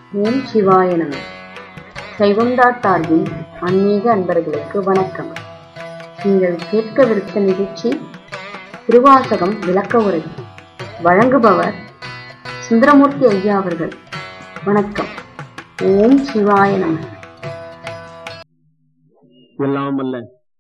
ஓம் சிவாய நம சைவந்தா சார்பில் ஆன்மீக அன்பர்களுக்கு வணக்கம் நீங்கள் கேட்கவிருக்க நிகழ்ச்சி திருவாசகம் விளக்க உரை வழங்குபவர் சுந்தரமூர்த்தி ஐயா அவர்கள் வணக்கம் ஓம் சிவாய நம எல்லாம் அல்ல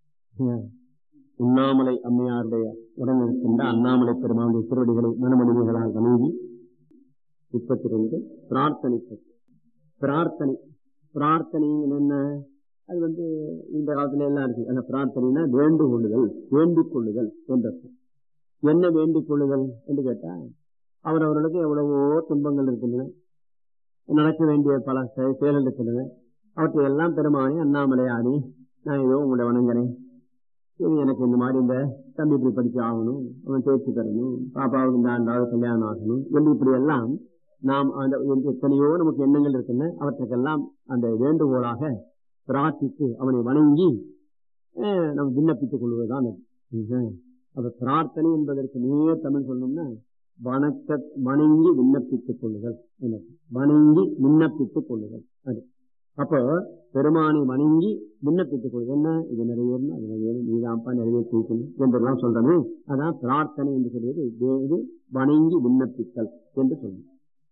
உண்ணாமலை அம்மையாருடைய உடன் இருக்கின்ற அண்ணாமலை பெருமானுடைய திருவடிகளை மனமணிவுகளால் வணங்கி முப்பத்தி பிரார்த்தனை பற்றி. பிரார்த்தனை பிரார்த்தனை என்ன அது வந்து இந்த காலத்துல எல்லாம் இருக்கு அந்த பிரார்த்தனைனா வேண்டுக் கொள்ளுதல் வேண்டிக் கொள்ளுதல் என்ற அர்த்தம். என்ன வேண்டிக் கொள்ளுதல் என்று கேட்டா அவரவர்களுக்கு எவ்வளவோ துன்பங்கள் இருக்கின்றன நடக்க வேண்டிய பல செ- செயல்கள் இருக்கின்றன அவற்றை எல்லாம் பெருமானி அண்ணாமலை ஆடி நான் ஏதோ உங்களை வணங்குறேன் சரி எனக்கு இந்த மாதிரி இந்த தம்பி இப்படி படிச்சு ஆகணும் அவன் தேர்ச்சி பெறணும் பாப்பாவுக்கு இந்த ஆண்டாவது கல்யாணம் ஆகணும் என்று இப்படி எல்லாம் நாம் அந்த எத்தனையோ நமக்கு எண்ணங்கள் இருக்கின்றன அவற்றுக்கெல்லாம் அந்த வேண்டுகோளாக பிரார்த்தித்து அவனை வணங்கி அஹ், நாம் விண்ணப்பித்துக் கொள்வதுதான் அது. ம்ஹும். அப்ப பிரார்த்தனை என்பதற்கு நேர் தமிழ் சொல்லணும்னா வணக்க வணங்கி விண்ணப்பித்துக் கொள்ளுதல் என்ன? வணங்கி விண்ணப்பித்துக் கொள்ளுதல் அது அப்போ பெருமானை வணங்கி விண்ணப்பித்துக் கொள்ளுதல் என்ன இது நிறைவேறணும் அது நிறைவேறும் நீதான்ப்பா நிறைவேற்றி வைக்கணும் என்றெல்லாம் சொல்றமே அதான் பிரார்த்தனை என்று சொல்வது இது- இது வணங்கி விண்ணப்பித்தல் என்று சொல்லணும்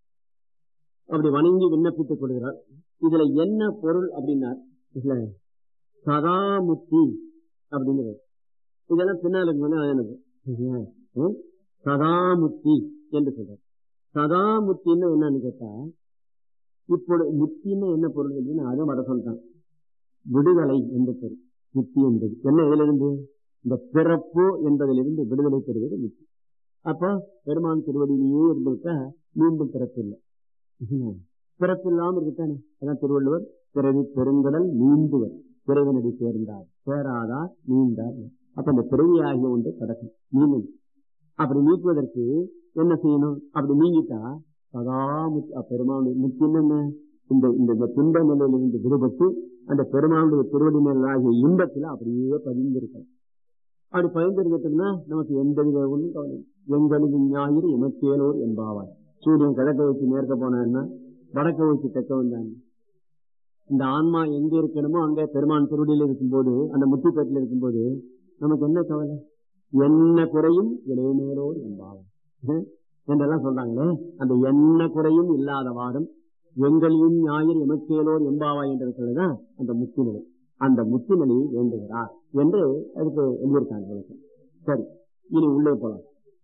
அப்படி வணங்கி விண்ணப்பித்துக் கொள்கிறார் இதுல என்ன பொருள் அப்படின்னா இதுல சதாமுத்தி அப்படிங்கிறது இதெல்லாம் பின்னால எனக்கு ம்? சதாமுத்தி என்று சொல்றார் சதாமுத்தின்னு என்னன்னு கேட்டா இப்பொழுது முத்தின்னு என்ன பொருள் அப்படின்னா அதை வர சொல்றான் விடுதலை என்று பொருள் முத்தி என்பது என்ன இதிலிருந்து இந்த பிறப்பு என்பதிலிருந்து விடுதலை பெறுவது முத்தி அப்போ பெருமான் திருவடியிலேயே இருந்துவிட்டா மீண்டும் பிறப்பு இல்லை பிறப்பு இல்லாம இருக்குத்தானே அதான் திருவள்ளுவர் பிறவி பெருங்கடல் நீந்துவர் பிறவினடி சேர்ந்தார் சேராதார் நீந்தார் அப்ப இந்த பிறவி ஆகிய ஒன்று கடக்கும் நீங்கும் அப்படி நீக்குவதற்கு என்ன செய்யணும் அப்படி நீங்கிட்டா சதா முத்தி அப்ப பெருமானுடைய முத்தின்னு என்ன இந்த இந்த இந்த துன்ப நிலையிலிருந்து விடுபட்டு அந்த பெருமானுடைய திருவடி நிலையாகிய இன்பத்துல அப்படியே பதிந்திருக்கலாம் அப்படி பதிந்திருக்கட்டும்னா நமக்கு எந்த வித ஒன்றும் கவலை இல்லை. எங்களின் ஞாயிறு இமத்தேலோர் என்பாவார் சூரியன் கிழக்க வச்சு மேற்க போனா வடக்க வச்சு தெற்க வந்தாங்க இந்த ஆன்மா எங்க இருக்கணுமோ அங்க பெருமான் திருவடியில் இருக்கும்போது அந்த முத்திப்பேட்டில் இருக்கும்போது நமக்கு என்ன கவலை என்ன குறையும் இளையமேலோர் என்பாவார் ஹம்? என்றெல்லாம் சொல்றாங்களே அந்த என்ன குறையும் இல்லாதவாறும் எங்களின் ஞாயிறு எமக்கேலோர் எம்பாவாய் என்று சொல்லுதான் அந்த முத்தி நிலை அந்த முத்தி நிலையை வேண்டுகிறார் என்று அதுக்கு எழுதியிருக்காங்க விளக்கம். சரி இனி உள்ளே போலாம்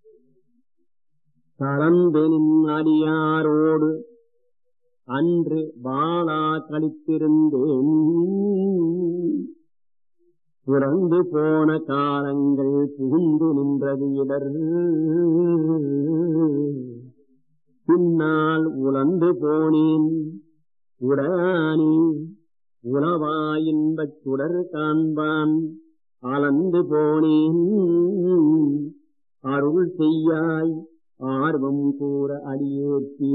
கலந்தெனின் அடியாரோடு அன்று பாலா கழித்திருந்தேன் புறந்து போன காலங்கள் புகுந்து நின்றது இடர் பின்னால் உலர்ந்து போனேன் உடானி உளவாயின்பச் சுடர் காண்பான் அளந்து போனேன் அருள் செய்யாய் ஆர்வம் கூற அடியேற்றி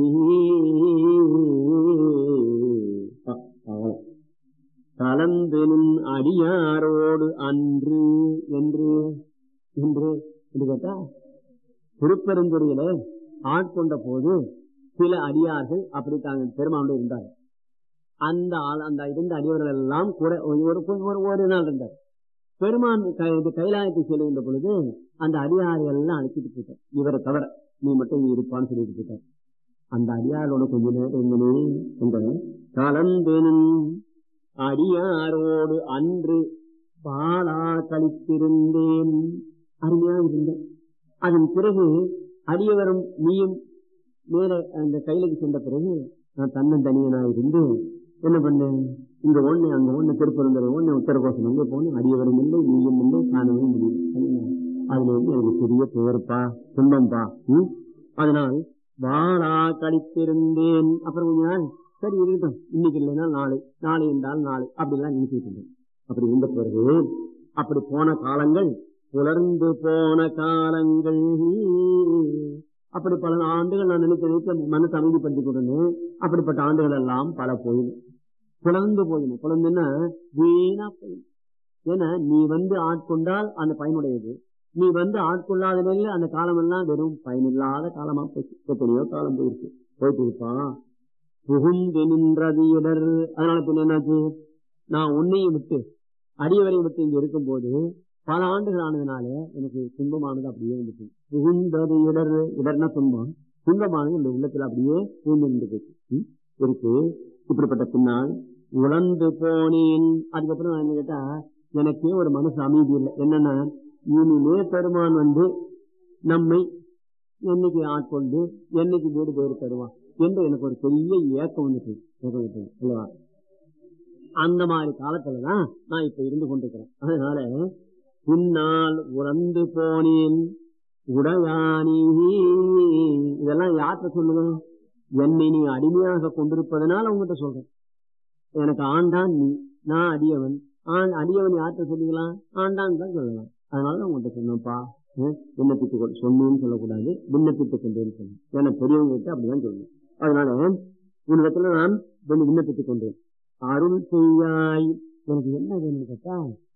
கலந்து நின் அடியாரோடு அன்று என்று என்று என்று கேட்டா திருப்பெருந்துறையில ஆட்கொண்ட போது சில அடியார்கள் அப்படி தாங்கள் பெருமானோடு இருந்தார்கள் அந்த ஆள் அந்த இருந்த அடியவர்கள் எல்லாம் கூட ஒரு ஒரு- ஒரு ஒரு நாள் இருந்தார் பெருமான் க- இது கைலாயத்தை செல்கின்ற பொழுது அந்த அடியாரை எல்லாம் அழைச்சிட்டு போயிட்டார் இவரை தவிர நீ மட்டும் இங்க இருப்பான்னு சொல்லிட்டு போயிட்டார் அந்த அடியாரோட கொஞ்ச நேரம் எங்கனே எங்க கலந்தெனும் அடியாரோடு அன்று பாலா கழித்திருந்தேன் அருமையா இருந்தேன் அதன் பிறகு அடியவரும் நீயும் மேல அந்த கையிலுக்கு சென்ற பிறகு நான் தன்னந்தனியனா இருந்து என்ன பண்ணேன் இங்க ஒண்ணு அங்க ஒண்ணு திருப்பரந்துரை ஒண்ணு உத்தரகோசம் அங்கே போன அடியவரும் இல்லை நீயும் இல்லை காணவே முடியும் அதுல வந்து எனக்கு பெரிய துயர்ப்பா துன்பம்பா ம்? அதனால் வாழா கழித்திருந்தேன் அப்புறம் கொஞ்ச நாள் சரி இருக்கட்டும் இன்னைக்கு இல்லைன்னா நாளை நாளை என்றால் நாளை அப்படிலாம் நினைச்சிட்டு இருந்தேன் அப்படி இருந்த பிறகு அப்படி போன காலங்கள் புலர்ந்து போன காலங்கள் அப்படி பல ஆண்டுகள் நான் நினைத்து நினைத்து மனசு அமைதிப்படுத்திக் கொண்டேன் அப்படிப்பட்ட ஆண்டுகள் எல்லாம் பல போயிடும் புலர்ந்து போயிடும் புலர்ந்துன்னா வீணா போயிடும் ஏன்னா நீ வந்து ஆட்கொண்டால் அந்த பயனுடையது நீ வந்து ஆட்கொள்ளாத நிலையில அந்த காலம் எல்லாம் வெறும் பயனில்லாத காலமா போச்சு எத்தனையோ காலம் போயிருக்கு போயிட்டு இருப்பான் புகுந்து நின்றது இடர் அதனால பின்ன என்னாச்சு நான் உன்னையும் விட்டு அடியவரையும் விட்டு இங்க இருக்கும்போது பல ஆண்டுகள் ஆனதுனால எனக்கு துன்பமானது அப்படியே வந்துட்டு புகுந்தது இடர் இடர்னா துன்பம் துன்பமானது இந்த உள்ளத்துல அப்படியே பூந்து நின்று இருக்கு இப்படிப்பட்ட பின்னால் உழந்து போனேன் அதுக்கப்புறம் நான் என்ன கேட்டா எனக்கே ஒரு மனசு அமைதி இல்லை என்னன்னா இனிமே பெருமான் வந்து நம்மை என்னைக்கு ஆட்கொண்டு என்னைக்கு வீடு பேரு தருவான் என்று எனக்கு ஒரு பெரிய ஏக்கம் வந்துட்டு ஏக்கம் வந்துட்டு அல்லவா அந்த மாதிரி காலத்துலதான் நான் இப்ப இருந்து கொண்டிருக்கிறேன் அதனால பின்னால் உறந்து போனேன் உடையானி இதெல்லாம் யார்கிட்ட சொல்லுங்க என்னை நீ அடிமையாக கொண்டிருப்பதனால உங்ககிட்ட சொல்றேன் எனக்கு ஆண்டான் நீ நான் அடியவன் ஆண் அடியவன் யார்கிட்ட சொல்லிக்கலாம் ஆண்டான் தான் சொல்லலாம் அதனால உங்கள்கிட்ட சொன்னப்பா விண்ணப்பித்துக் கொண்டு சொன்னேன்னு சொல்லக்கூடாது விண்ணப்பித்துக் கொண்டேன்னு சொல்லணும் ஏன்னா பெரியவங்க கிட்ட அப்படிதான் சொல்லணும் அதனால உன்னிடத்துல நான் விண்ணப்பித்துக் கொண்டேன் அருள் செய்யாய் எனக்கு என்ன வேணும்னு கேட்டா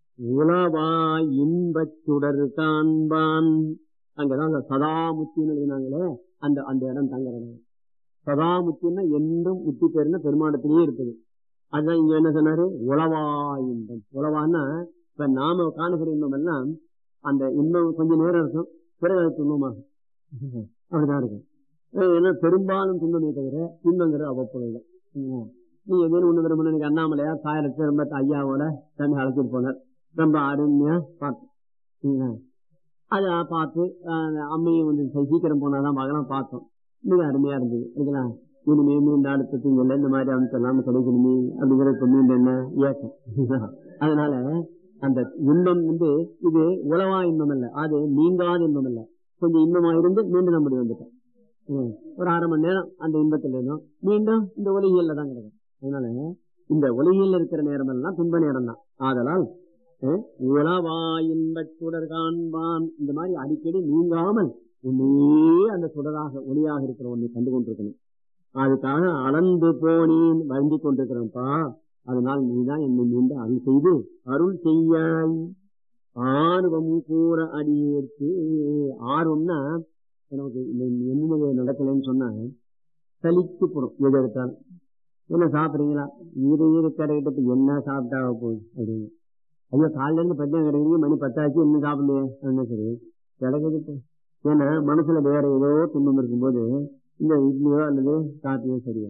உளவாய் இன்பச் சுடர் காண்பான் அங்கதான் அந்த சதாமுத்தின்னு எழுதினாங்களே அந்த அந்த இடம் தங்குறது சதாமுத்தின்னா என்றும் முத்தி பேருன்னா பெருமாடத்திலேயே இருக்குது அதுதான் இங்க என்ன சொன்னாரு உளவா இன்பம் உளவான்னா இப்ப நாம காணுகிற இன்பம் எல்லாம் அந்த இன்பம் கொஞ்ச நேரம் இருக்கும் பிறகு அது துன்பமாகும் அப்படிதான் இருக்கும் ஏன்னா பெரும்பாலும் துன்பமே தவிர துன்பங்கிறது அவ்வப்பொழுது நீ எதுன்னு ஒண்ணு விரும்பணும் எனக்கு அண்ணாமலையா சாயரத்து ரொம்ப ஐயாவோட தண்ணி அழைச்சிட்டு போனார் ரொம்ப அருமையா பார்த்தோம் அதை பார்த்து அம்மையும் வந்து சீக்கிரம் போனாதான் பார்க்கலாம் பார்த்தோம் மிக அருமையா இருந்தது இதுலாம் இனிமே மீண்டும் அடுத்த திங்கள்ல இந்த மாதிரி அமைச்செல்லாம் கிடைக்கணுமே அப்படிங்கிறது மீண்டும் என்ன ஏக்கம் அதனால அந்த இன்பம் வந்து இது உளவா இன்பம் அல்ல அது நீங்காத இன்பம் அல்ல கொஞ்சம் இன்பமா இருந்து மீண்டும் நம்முடைய வந்துட்டோம் ஒரு அரை மணி நேரம் அந்த இன்பத்துல இருந்தோம் மீண்டும் இந்த ஒலிகள்ல தான் கிடக்கும் அதனால இந்த ஒலியில் இருக்கிற நேரம் எல்லாம் துன்ப நேரம் தான் ஆதலால் உளவா இன்பச் சுடர் காண்பான் இந்த மாதிரி அடிக்கடி நீங்காமல் உண்மையே அந்த சுடராக ஒளியாக இருக்கிற ஒன்றை கண்டு கொண்டிருக்கணும் அதுக்காக அளந்து போனேன் வருந்தி கொண்டிருக்கிறேன்ப்பா அதனால் நீதான் என்னை மீண்டும் அருள் செய்து அருள் செய்யாய் ஆர்வம் கூற அடியேற்கு ஆர்வம்னா எனக்கு என்ன நடக்கலன்னு சொன்னா சலித்து போடும் எது எடுத்தாலும் என்ன சாப்பிடுறீங்களா ஈர ஈர கடைகிட்ட என்ன சாப்பிட்டா போகுது அப்படின்னு ஐயோ காலையில இருந்து பட்டியம் கிடைக்கிறீங்க மணி பத்தாச்சு இன்னும் சாப்பிடலையே என்ன சரி கிடக்குது ஏன்னா மனசுல வேற ஏதோ துன்பம் இருக்கும்போது இந்த இட்லியோ அல்லது காப்பியோ சரியா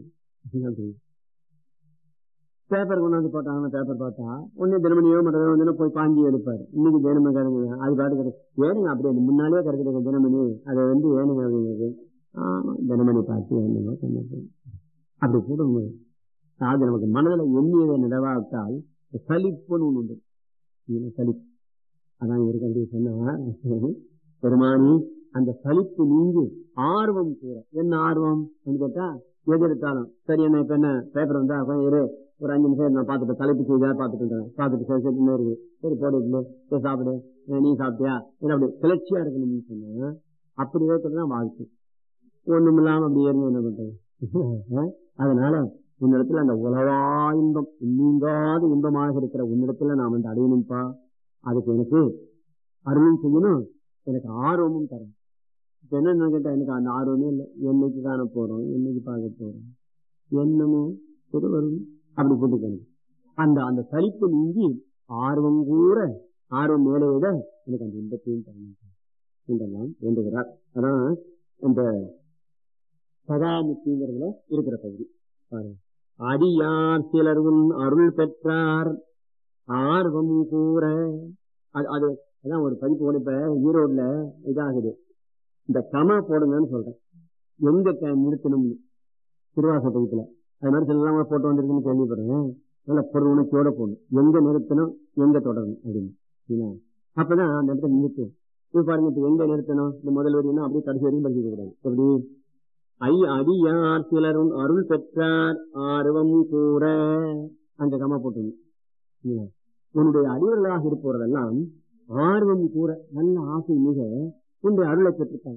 பேப்பர் கொண்டாந்து போட்டாங்க பேப்பர் பார்த்தா ஒன்னு தினமணியோ மற்றதோ வந்து போய் பாஞ்சி எடுப்பாரு இன்னைக்கு தினமணி கிடைக்குங்க அது பாட்டு கிடைக்கும் ஏனுங்க அப்படியே முன்னாலே கிடைக்கிறது தினமணி அதை வந்து ஏனுங்க அப்படிங்கிறது ஆமா தினமணி பார்த்து ஏனுங்க சொன்னது அப்படி போடுங்க அது நமக்கு மனதில் எண்ணியதை நிலவாவிட்டால் சலிப்புன்னு ஒன்று உண்டு சலிப்பு அதான் இருக்கு அப்படி சொன்னா பெருமானி அந்த சலிப்பு நீங்கி ஆர்வம் கூற என்ன ஆர்வம் கேட்டா எது எடுத்தாலும் சரி என்ன இப்ப என்ன பேப்பர் வந்தா கொஞ்சம் இரு ஒரு அஞ்சு நிமிஷம் நான் பார்த்துட்டு தலைப்பு செய்தா பார்த்துட்டு பார்த்துட்டு சரி சரி இன்னும் இருக்கு சரி போடு சரி சாப்பிடு நீ சாப்பிட்டியா ஏன்னா அப்படி கிளர்ச்சியா இருக்கணும்னு சொன்னா அப்படி இருக்கிறதுதான் வாழ்க்கை ஒண்ணும் இல்லாம அப்படி ஏறின என்ன பண்றது அதனால உன்னிடத்துல அந்த உலவா இன்பம் நீங்காத இன்பமாக இருக்கிற உன்னிடத்துல நான் வந்து அடையணும்ப்பா அதுக்கு எனக்கு அருளும் செய்யணும் எனக்கு ஆர்வமும் தரணும் இப்ப என்ன கேட்டா எனக்கு அந்த ஆர்வமே இல்லை என்னைக்கு காண போறோம் என்னைக்கு பார்க்க போறோம் என்னமோ திருவரும் அப்படி போட்டுக்கணும் அந்த அந்த சலிப்பு நீங்கி ஆர்வம் கூற ஆர்வம் மேலே விட எனக்கு அந்த இன்பத்தையும் தரணும் என்றெல்லாம் வேண்டுகிறார் அதான் இந்த சதாமுத்திங்கிறதுல இருக்கிற பகுதி அடியார் சிலர் உன் அருள் பெற்றார் ஆர்வம் கூற அது அது அதான் ஒரு பதிப்பு கூட இப்ப ஈரோடுல இதாகுது இந்த கமா போடுங்கன்னு சொல்றேன் எங்க நிறுத்தணும்னு திருவாச பதிப்புல அது மாதிரி சில போட்டு வந்திருக்குன்னு கேள்விப்படுறேன் நல்ல பொருள் உணர்ச்சியோட போகணும் எங்க நிறுத்தணும் எங்க தொடரணும் அப்படின்னு அப்பதான் அந்த இடத்துல நிறுத்தும் இப்ப பாருங்க இப்ப எங்க நிறுத்தணும் இந்த முதல் வரையும் அப்படியே கடைசி வரையும் படிக்க கூடாது எப்படி ஐ அடியார் சிலரும் அருள் பெற்றார் ஆர்வம் கூற அந்த கமா போட்டு உன்னுடைய அடிவர்களாக இருப்பவரெல்லாம் ஆர்வம் கூற நல்ல ஆசை மிக உன்னுடைய அருளை பெற்றுட்டாங்க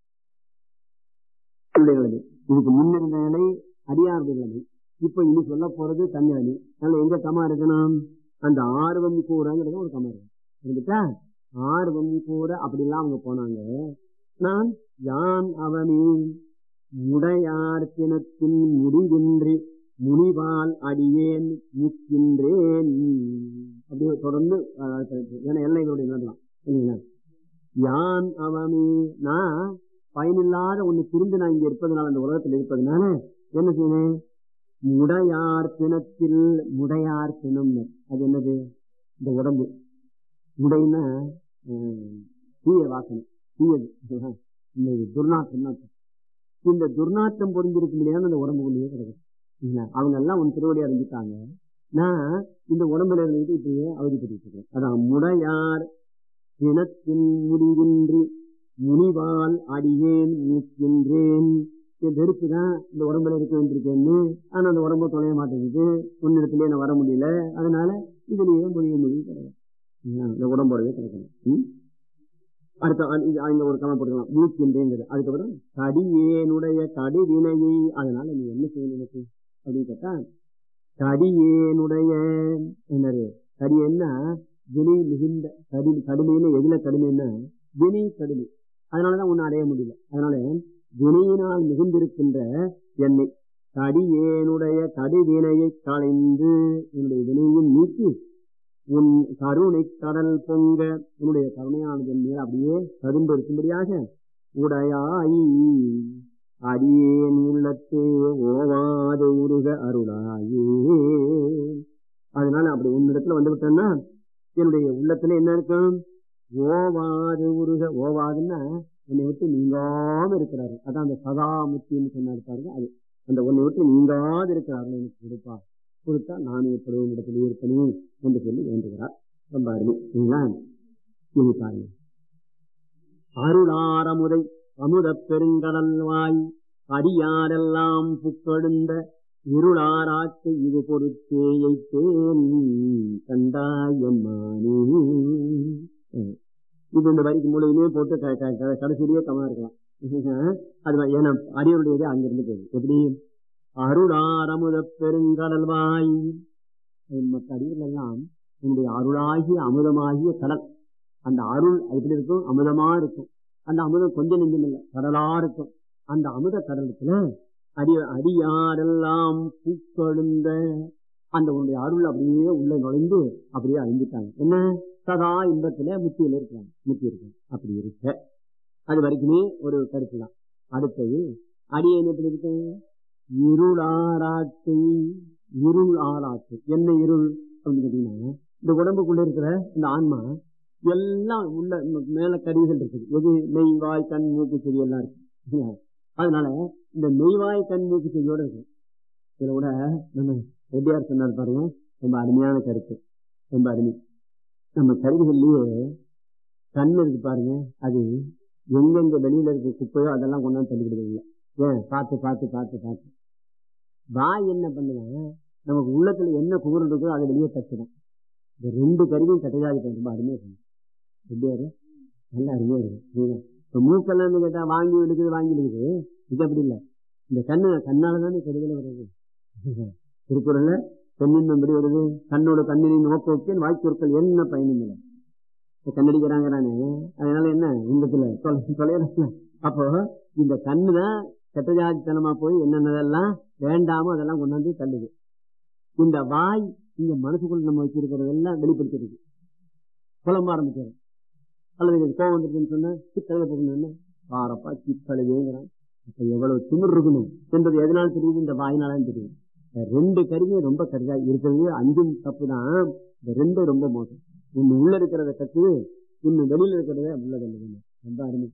இதுக்கு முன்னிருந்த நிலை அடியாருடைய நிலை இப்ப இனி சொல்ல போறது தன்னிலை அதனால எங்க கமா இருக்கணும் அந்த ஆர்வம் கூறங்கிறது ஒரு கமா இருக்கும் இருந்துட்டா ஆர்வம் கூற அப்படிலாம் அவங்க போனாங்க நான் யான் அவனே முடையார் தினத்தின் முடிவின்றி முனிவால் அடியேன் முக்கின்றேன் அப்படியே தொடர்ந்து ஏன்னா எல்லைகளுடைய நடலாம் இல்லைங்களா யான் அவமே நான் பயனில்லாத ஒண்ணு திரும்பி நான் இங்க இருப்பதனால அந்த உலகத்தில் இருப்பதனால என்ன செய்யணும் முடையார் பிணத்தில் முடையார் பிணம் அது என்னது இந்த உடம்பு முடைன்னா தீய வாசனை தீயது இந்த துர்நாற்றம் இந்த துர்நாற்றம் பொருந்திருக்க முடியாது அந்த உடம்புக்குள்ளேயே கிடக்குது அவங்க எல்லாம் உன் திருவடி அறிஞ்சிட்டாங்க நான் இந்த உடம்புல இருந்துட்டு இப்படியே அவதிப்பட்டு இருக்கிறேன் அதான் முடையார் பிணத்தின் முடிவின்றி முனிவால் அடியேன் மூக்கின்றேன் வெறுப்பு தான் இந்த உடம்புல இருக்க வேண்டியிருக்கேன்னு ஆனா அந்த உடம்பு தொலைய மாட்டேங்குது முன்னிடத்திலே நான் வர முடியல அதனால இதுலயே மொழிய மொழி கிடையாது இந்த உடம்போடவே கிடைக்கணும் அடுத்த அங்க ஒரு கணம் போட்டுக்கலாம் மூக்கின்றேங்கிறது அதுக்கப்புறம் கடியேனுடைய கடிவினையை அதனால நீ என்ன செய்யணும் எனக்கு அப்படின்னு கேட்டா கடியேனுடைய என்னது கடி என்ன வினை மிகுந்த கடி கடுமைன்னு எதுல கடுமைன்னா வினை கடுமை அதனாலதான் ஒன்னு அடைய முடியல அதனால வினையினால் மிகுந்திருக்கின்ற என்னை கடியேனுடைய கடிவினையை களைந்து என்னுடைய வினையும் நீக்கி உன் கருணை கடல் பொங்க உன்னுடைய கருணையானது என் மேல் அப்படியே கரும்பு இருக்கும்படியாக உடையாய் அடியேன் உள்ளத்தே ஓவாது உருக அருளாயே அதனால அப்படி உன்னிடத்துல வந்து விட்டேன்னா என்னுடைய உள்ளத்துல என்ன இருக்கும் ஓவாது உருக ஓவாதுன்னா என்னை விட்டு நீங்காம இருக்கிறாரு அதான் அந்த சதா முத்தின்னு சொன்னாரு பாருங்க அது அந்த உன்னை விட்டு நீங்காது இருக்கிறாரு எனக்கு கொடுப்பா கொடுத்தா நானும் எப்பொழுதும் இடத்துல இருக்கணும் என்று சொல்லி வேண்டுகிறார் ரொம்ப அருமை இனி பாருங்க அருளாரமுதை அமுத பெருங்கடல் வாய் அடியாரெல்லாம் புக்கெழுந்த இருளாராக்கு இது பொறுத்தேயை தேன் கண்டாயம்மானே இது இந்த வரிக்கு முழுவதுமே போட்டு கடைசியிலேயே கமா இருக்கலாம் அது ஏன்னா அரியருடையதே அங்கிருந்து போகுது எப்படி அருளாரமுத பெருங்கடல் வாய் மற்ற அடிகள் எல்லாம் உன்னுடைய அருளாகிய அமுதமாகிய கடல் அந்த அருள் எப்படி இருக்கும் அமுதமா இருக்கும் அந்த அமுதம் கொஞ்சம் நெஞ்சம் இல்லை கடலா இருக்கும் அந்த அமுத கடலுக்குல அடி அடியாரெல்லாம் பூக்கெழுந்த அந்த உன்னுடைய அருள் அப்படியே உள்ள நுழைந்து அப்படியே அழிஞ்சிட்டாங்க என்ன சதா இன்பத்துல முத்தியில இருக்கிறாங்க முத்தி இருக்காங்க அப்படி இருக்க அது வரைக்குமே ஒரு கருத்து தான் அடுத்தது அடியேன் எப்படி இருக்கு இருளாராக்கை இருள் ஆராக்கு என்ன இருள் அப்படின்னு கேட்டீங்கன்னா இந்த உடம்புக்குள்ள இருக்கிற இந்த ஆன்மா எல்லாம் உள்ள மேல கருவிகள் இருக்குது எது மெய்வாய் கண் மூக்கு செடி எல்லாம் இருக்கு அதனால இந்த மெய்வாய் கண் மூக்கு செடியோட இருக்கு இதுல கூட நம்ம ரெட்டியார் சொன்னார் பாருங்க ரொம்ப அருமையான கருத்து ரொம்ப அருமை நம்ம கருவிகள்லயே கண் இருக்கு பாருங்க அது எங்கெங்க வெளியில இருக்க குப்பையோ அதெல்லாம் கொண்டாந்து தள்ளிக்கிடுது இல்லை ஏன் பார்த்து பார்த்து பார்த்து பார்த்து வாய் என்ன பண்ணுவேன் நமக்கு உள்ளத்துல என்ன குமுறல் இருக்கோ அதை வெளியே தச்சுடும் இந்த ரெண்டு கருவியும் கட்டையாதி ரொம்ப அருமையா இருக்கும் எப்படியாரு நல்ல அருமையா இருக்கும் இப்ப மூக்கெல்லாம் கேட்டா வாங்கி எடுக்குது வாங்கி எடுக்குது இது அப்படி இல்லை இந்த கண்ணு கண்ணாலதானே கருவில வருது திருக்குறள்ல பெண்ணின் எப்படி வருது கண்ணோட கண்ணினை நோக்க வைக்க வாய்ச்சொற்கள் என்ன பயனும் இல்லை கண்ணடிக்கிறாங்கிறானே அதனால என்ன இன்பத்துல தொலைல அப்போ இந்த கண்ணுதான் கெட்டஜாதித்தனமா போய் என்னென்னதெல்லாம் வேண்டாமோ அதெல்லாம் கொண்டாந்து தள்ளுது இந்த வாய் இங்க மனசுக்குள்ள நம்ம வச்சிருக்கிறதெல்லாம் வெளிப்படுத்திருக்கு புலம்ப ஆரம்பிக்கிறது அல்லது எனக்கு கோவம் வந்துருக்குன்னு சொன்னா சித்தலை போகணும்னு பாரப்பா சித்தலைவேங்கிறான் அப்ப எவ்வளவு திமிர் இருக்கணும் என்பது எதனால் தெரியுது இந்த வாயினாலும் தெரியும் ரெண்டு கருவியும் ரொம்ப கருதா இருக்கிறது அஞ்சும் தப்பு தான் இந்த ரெண்டு ரொம்ப மோசம் ஒன்னு உள்ள இருக்கிறத கத்து இன்னும் வெளியில இருக்கிறத உள்ளதில்லை ரொம்ப அருமை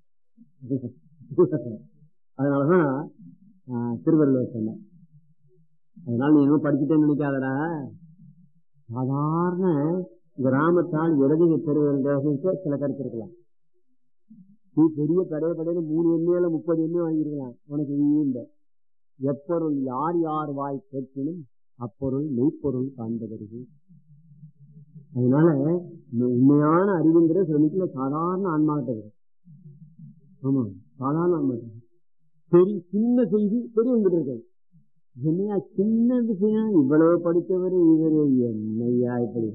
அதனாலதான் திருவள்ளுவர் சொன்னார் அதனால நீ இன்னும் படிச்சுட்டேன்னு நினைக்காதடா சாதாரண கிராமத்தால் இடதுகை பெறுவதற்கு சில கருத்து இருக்கலாம் நீ பெரிய கடைய கடையில மூணு எண்ணெயில முப்பது எண்ணெய் வாங்கிருக்கலாம் உனக்கு இல்லை எப்பொருள் யார் யார் வாய் கேட்கணும் அப்பொருள் மெய்ப்பொருள் காண்பதற்கு அதனால உண்மையான அறிவுங்கிற சில சாதாரண ஆன்மாகிட்ட இருக்கு ஆமா சாதாரண ஆன்மா பெரிய சின்ன செய்தி பெரியவங்கிட்ட இருக்காது என்னையா சின்ன விஷயம் இவ்வளவு படித்தவர் இவர் என்னையா இப்படி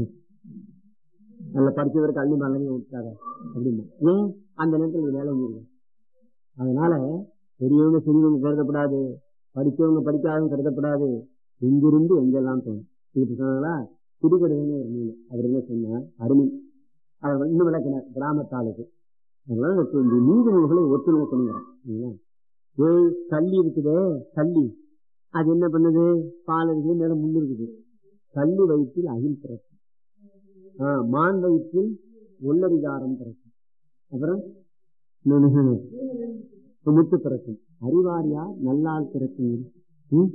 நல்ல படித்தவர் கல்வி மலங்கி விட்டார அப்படின்னு ஏன் அந்த நேரத்தில் வேலை முடியும் அதனால பெரியவங்க சிறியவங்க கருதப்படாது படிச்சவங்க படிக்காதவங்க கருதப்படாது எங்கிருந்து எங்கெல்லாம் தோணும் இதுக்கு சொன்னாங்களா புதுக்கடைன்னு ஒரு நூல் அவர் என்ன சொன்னார் அருமை அவர் இன்னும் விளக்கினார் கிராமத்தாளுக்கு அதனால இந்த நீதி நூல்களை ஒத்து நோக்கணுங்கிறார் ஏய் கள்ளி இருக்குதே கள்ளி அது என்ன பண்ணுது பால் இருக்குது மேல முள்ளு இருக்குது கள்ளி வயிற்றில் அகில் பிறக்கும் ஆஹ் மான் வயிற்றில் உள்ளரிதாரம் பிறக்கும் அப்புறம் முத்து பிறக்கும் அறிவாரியா நல்லால் பிறக்கும் ம்?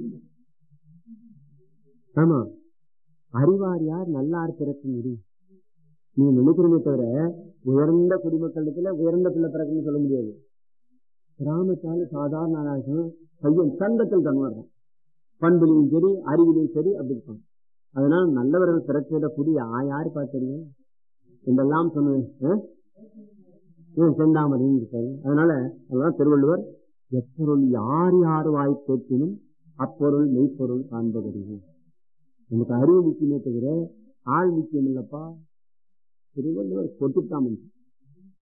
ஆமா அறிவாரியார் நல்லார் பிறக்கும் முடியும் நீங்க நினைக்கிறீங்க தவிர உயர்ந்த குடிமக்களுக்குள்ள உயர்ந்த பிள்ளை பிறக்குன்னு சொல்ல முடியாது கிராமத்தால சாதாரண ஆளாகும் பையன் சங்கத்தில் தன்மார்தான் பண்பிலையும் சரி அறிவிலையும் சரி அப்படி இருப்பான் அதனால நல்லவர்கள் பிறக்கிற குடி யார் பார்த்தீங்க என்றெல்லாம் சொன்னேன் செந்தாமரையும் இருக்காரு அதனால அதெல்லாம் திருவள்ளுவர் எப்பொருள் யார் யார் வாய் கேட்பினும் அப்பொருள் மெய்ப்பொருள் காண்பதறிவு நமக்கு அறிவு முக்கியமே தவிர ஆள் முக்கியம் இல்லப்பா திருவள்ளுவர் கொட்டுட்டாமன்